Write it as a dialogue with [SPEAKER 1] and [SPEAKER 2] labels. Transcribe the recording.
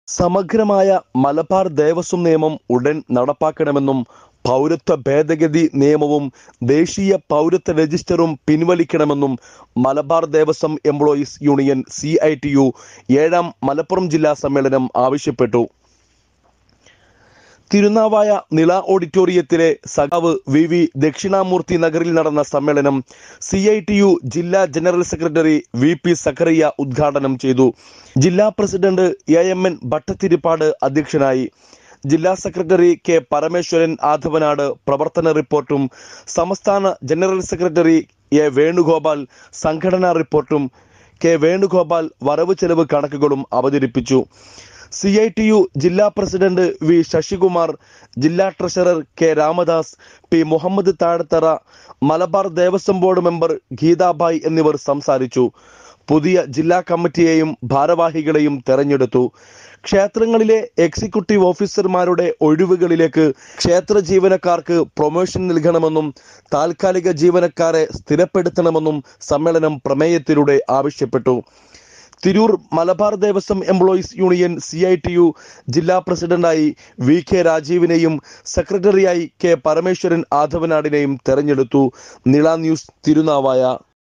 [SPEAKER 1] സമഗ്രമായ മലബാർ ദേവസ്വം നിയമം ഉടൻ നടപ്പാക്കണമെന്നും പൗരത്വ ഭേദഗതി നിയമവും ദേശീയ പൗരത്വ രജിസ്റ്ററും പിൻവലിക്കണമെന്നും Malabar Devaswom employees union C I T U ഏഴാം മലപ്പുറം ജില്ലാ സമ്മേളനം ആവശ്യപ്പെട്ടു തിരുനാവായ നിള ഓഡിറ്റോറിയത്തിലെ സഖാവ് വി വി ദക്ഷിണാമൂർത്തി നഗറിൽ നടന്ന സമ്മേളനം സി ഐ ടി യു ജില്ലാ general secretary V P Zakaria ഉദ്ഘാടനം ചെയ്തു ജില്ലാ president A M N Bhattathiripad അധ്യക്ഷനായി ജില്ലാ സെക്രട്ടറി കെ പരമേശ്വരൻ ആധവനാട് പ്രവർത്തന റിപ്പോർട്ടും സംസ്ഥാന ജനറൽ സെക്രട്ടറി എ വേണുഗോപാൽ സംഘടനാ റിപ്പോർട്ടും കെ വേണുഗോപാൽ വരവ് ചെലവ് കണക്കുകളും അവതരിപ്പിച്ചു സി ഐ ടി യു ജില്ലാ പ്രസിഡന്റ് വി ശശികുമാർ ജില്ലാ treasurer K Ramadas P Muhammad Thazhathara Malabar Devaswom board member Geethabai എന്നിവർ സംസാരിച്ചു പുതിയ ജില്ലാ കമ്മിറ്റിയെയും ഭാരവാഹികളെയും തെരഞ്ഞെടുത്തു ക്ഷേത്രങ്ങളിലെ എക്സിക്യൂട്ടീവ് ഓഫീസർമാരുടെ ഒഴിവുകളിലേക്ക് ക്ഷേത്ര ജീവനക്കാർക്ക് പ്രൊമോഷൻ നൽകണമെന്നും താൽക്കാലിക ജീവനക്കാരെ സ്ഥിരപ്പെടുത്തണമെന്നും സമ്മേളനം പ്രമേയത്തിലൂടെ ആവശ്യപ്പെട്ടു Tirur Malabar Devaswom employees union C I T U ജില്ലാ പ്രസിഡന്റായി വി കെ രാജീവിനെയും സെക്രട്ടറിയായി കെ പരമേശ്വരൻ ആധവനാടിനെയും തെരഞ്ഞെടുത്തു നിള ന്യൂസ് തിരുനാവായ